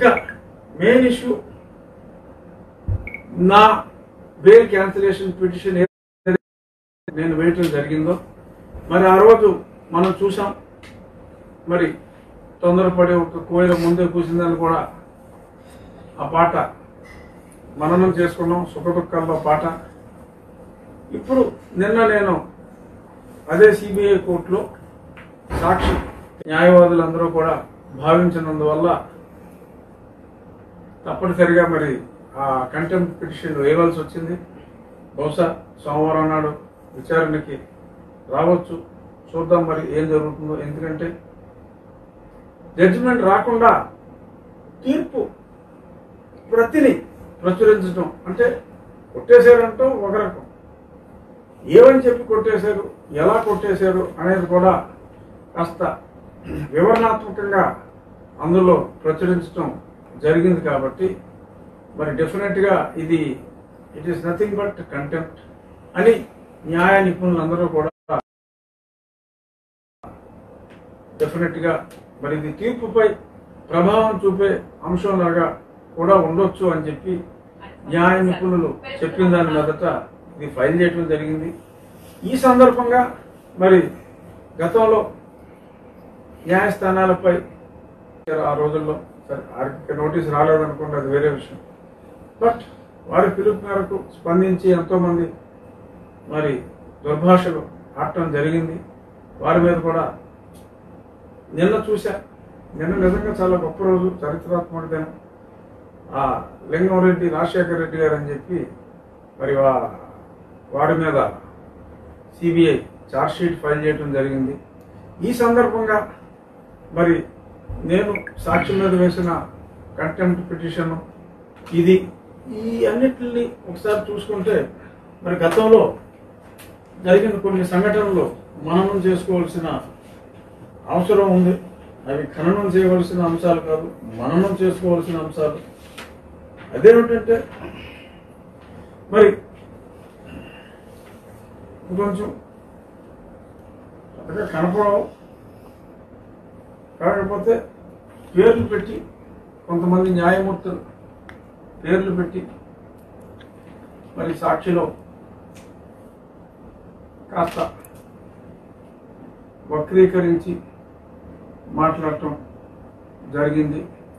ఇక main issue నా bail cancellation petition నేను వేయటం జరిగిందో మరి ఆ రోజు మనం చూసాం మరి తొందరపడి ఒక కోయిల ముందే కూసిందని కూడా ఆ పాట మననం చేసుకున్నాం సుఖ దుఃఖాల్లో పాట ఇప్పుడు నిన్న నేను అదే సిబిఐ కోర్టులో సాక్షి న్యాయవాదులందరూ కూడా భావించినందువల్ల తప్పనిసరిగా మరి ఆ కంటెంప్ట్ పిటిషన్ వేయవలసి వచ్చింది బహుశా సోమవారం నాడు విచారణకి రావచ్చు చూద్దాం మరి ఏం జరుగుతుందో ఎందుకంటే జడ్జిమెంట్ రాకుండా తీర్పు ప్రతిని ప్రచురించడం అంటే కొట్టేశారంటాం ఒక రకం ఏమని చెప్పి కొట్టేశారు ఎలా కొట్టేశారు అనేది కూడా కాస్త వివరణాత్మకంగా అందులో ప్రచురించడం జరిగింది కాబట్టి మరి డెఫినెట్ గా ఇది it is nothing but contempt అని న్యాయ నిపుణులందరూ కూడా డెఫినెట్ గా మరి ఇది తీర్పుపై ప్రభావం చూపే అంశంలాగా కూడా ఉండొచ్చు అని చెప్పి న్యాయ నిపుణులు చెప్పిన దాని మొదట ఇది ఫైల్ చేయడం జరిగింది ఈ సందర్భంగా మరి గతంలో న్యాయస్థానాలపై ఆ రోజుల్లో సరే వారికి నోటీస్ రాలేదనుకోండి అది వేరే విషయం బట్ వారి పిలుపు మేరకు స్పందించి ఎంతో మంది మరి దుర్భాషలు ఆడటం జరిగింది వారి మీద కూడా నిన్న చూశా నిన్న నిజంగా చాలా గొప్ప రోజు చరిత్రాత్మక దినం ఆ లింగంరెడ్డి రాజశేఖర రెడ్డి గారు అని చెప్పి మరి వా- వారి మీద సిబిఐ షీట్ ఫైల్ చేయడం జరిగింది ఈ సందర్భంగా మరి నేను సాక్షి మీద వేసిన కంటెంప్ట్ పిటిషన్ ఇది ఈ అన్నిటిని ఒకసారి చూసుకుంటే మరి గతంలో జరిగిన కొన్ని సంఘటనలు మననం చేసుకోవాల్సిన అవసరం ఉంది అవి ఖననం చేయవలసిన అంశాలు కాదు మననం చేసుకోవాల్సిన అంశాలు అదేమిటంటే మరి కొంచెం పెద్దగా కనపడవు కాకపోతే పేర్లు పెట్టి కొంతమంది న్యాయమూర్తులు పేర్లు పెట్టి మరి సాక్షిలో కాస్త వక్రీకరించి మాట్లాడటం జరిగింది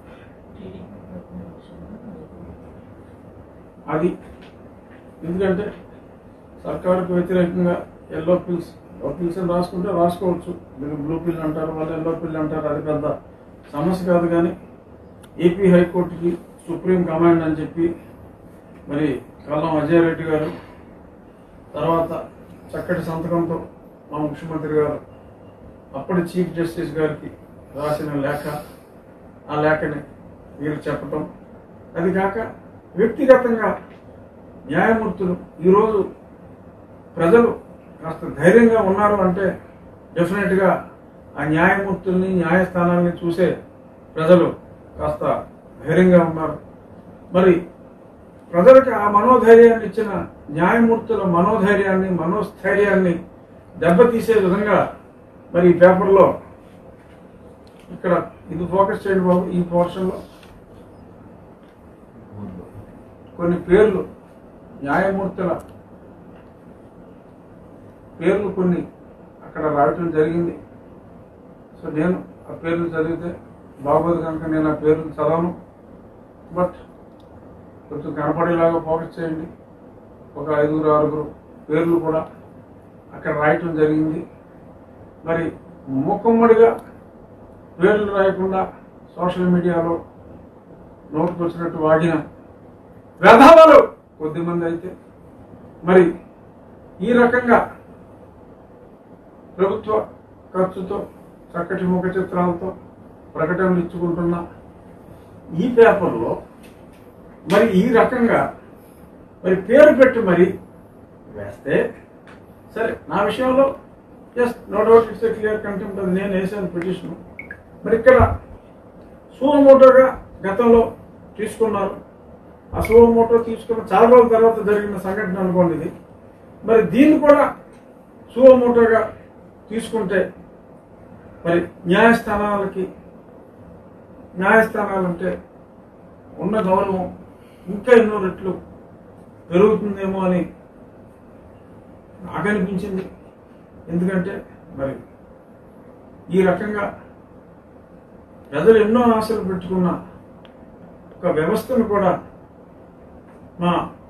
అది ఎందుకంటే సర్కారుకు వ్యతిరేకంగా ఎల్లో పిల్స్ ఎల్లో పిల్స్ అని రాసుకుంటే రాసుకోవచ్చు మీరు బ్లూ పిల్ అంటారు వాళ్ళు ఎల్లో పిల్ అంటారు అది పెద్ద సమస్య కాదు కానీ ఏపీ హైకోర్టుకి సుప్రీం కమాండ్ అని చెప్పి మరి కల్లం అజయ్ రెడ్డి గారు తర్వాత చక్కటి సంతకంతో మా ముఖ్యమంత్రి గారు అప్పటి చీఫ్ జస్టిస్ గారికి రాసిన లేఖ ఆ లేఖని మీరు చెప్పటం అది కాక వ్యక్తిగతంగా న్యాయమూర్తులు ఈరోజు ప్రజలు కాస్త ధైర్యంగా ఉన్నారు అంటే డెఫినెట్గా ఆ న్యాయమూర్తుల్ని న్యాయస్థానాల్ని చూసే ప్రజలు కాస్త ధైర్యంగా ఉన్నారు మరి ప్రజలకు ఆ మనోధైర్యాన్ని ఇచ్చిన న్యాయమూర్తుల మనోధైర్యాన్ని మనోస్థైర్యాన్ని దెబ్బతీసే విధంగా మరి ఈ పేపర్లో ఇక్కడ ఇది ఫోకస్ చేయండి బాబు ఈ పోర్షన్లో కొన్ని పేర్లు న్యాయమూర్తుల పేర్లు కొన్ని అక్కడ రాయటం జరిగింది సో నేను ఆ పేర్లు చదివితే బాగోదు కనుక నేను ఆ పేర్లు చదవను బట్ కొంచెం కనపడేలాగా ఫోకస్ చేయండి ఒక ఐదుగురు ఆరుగురు పేర్లు కూడా అక్కడ రాయటం జరిగింది మరి మూకమ్మడిగా పేర్లు రాయకుండా సోషల్ మీడియాలో నోటుకు వచ్చినట్టు వాగిన వ్యధాలు కొద్దిమంది అయితే మరి ఈ రకంగా ప్రభుత్వ ఖర్చుతో చక్కటి ముఖ చిత్రాలతో ప్రకటనలు ఇచ్చుకుంటున్న ఈ పేపర్లో మరి ఈ రకంగా మరి పేరు పెట్టి మరి వేస్తే సరే నా విషయంలో yes no doubt it's clear contempt అది నేను వేసాను పిటిషన్ మరి ఇక్కడ సువమోటోగా గతంలో తీసుకున్నారు ఆ సువమోటో తీసుకున్న చాలా రోజుల తర్వాత జరిగిన సంఘటన అనుకోండి ఇది మరి దీన్ని కూడా సువమోటోగా తీసుకుంటే మరి న్యాయస్థానాలకి న్యాయస్థానాలంటే ఉన్న గౌరవం ఇంకా ఎన్నో రెట్లు పెరుగుతుందేమో అని నాకు అనిపించింది ఎందుకంటే మరి ఈ రకంగా ప్రజలు ఎన్నో ఆశలు పెట్టుకున్న ఒక వ్యవస్థను కూడా మా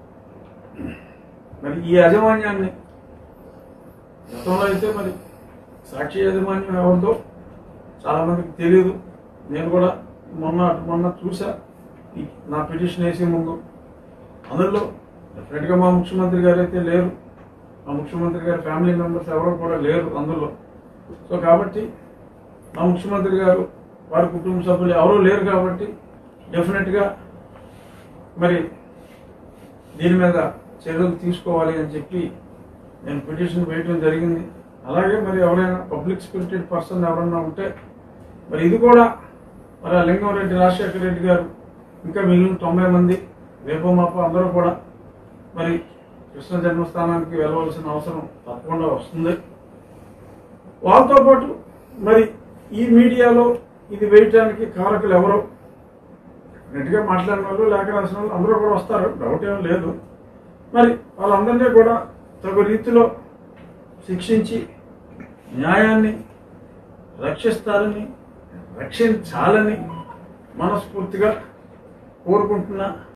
మరి ఈ యాజమాన్యాన్ని గతంలో అయితే మరి సాక్షి యాజమాన్యం ఎవరిదో చాలా మందికి తెలియదు నేను కూడా మొన్న అటు మొన్న చూసా ఈ నా పిటిషన్ వేసే ముందు అందులో డెఫినెట్గా మా ముఖ్యమంత్రి గారు అయితే లేరు మా ముఖ్యమంత్రి గారి ఫ్యామిలీ మెంబర్స్ ఎవరు కూడా లేరు అందులో సో కాబట్టి మా ముఖ్యమంత్రి గారు వారి కుటుంబ సభ్యులు ఎవరూ లేరు కాబట్టి డెఫినెట్గా మరి దీని మీద చర్యలు తీసుకోవాలి అని చెప్పి నేను పిటిషన్ వేయడం జరిగింది అలాగే మరి ఎవరైనా పబ్లిక్ స్పిరిటెడ్ పర్సన్ ఎవరైనా ఉంటే మరి ఇది కూడా మరి ఆ లింగంరెడ్డి రాజశేఖర రెడ్డి గారు ఇంకా మిగిలిన తొంభై మంది రేపో మాపో అందరూ కూడా మరి కృష్ణ జన్మస్థానానికి వెళ్ళవలసిన అవసరం తప్పకుండా వస్తుంది వాళ్ళతో పాటు మరి ఈ మీడియాలో ఇది వేయటానికి కారకులు ఎవరో గట్టిగా మాట్లాడిన వాళ్ళు లేఖ రాసిన వాళ్ళు అందరూ కూడా వస్తారు డౌట్ ఏం లేదు మరి వాళ్ళందరినీ కూడా తగు రీతిలో శిక్షించి న్యాయాన్ని రక్షిస్తారని రక్షించాలని మనస్ఫూర్తిగా కోరుకుంటున్నా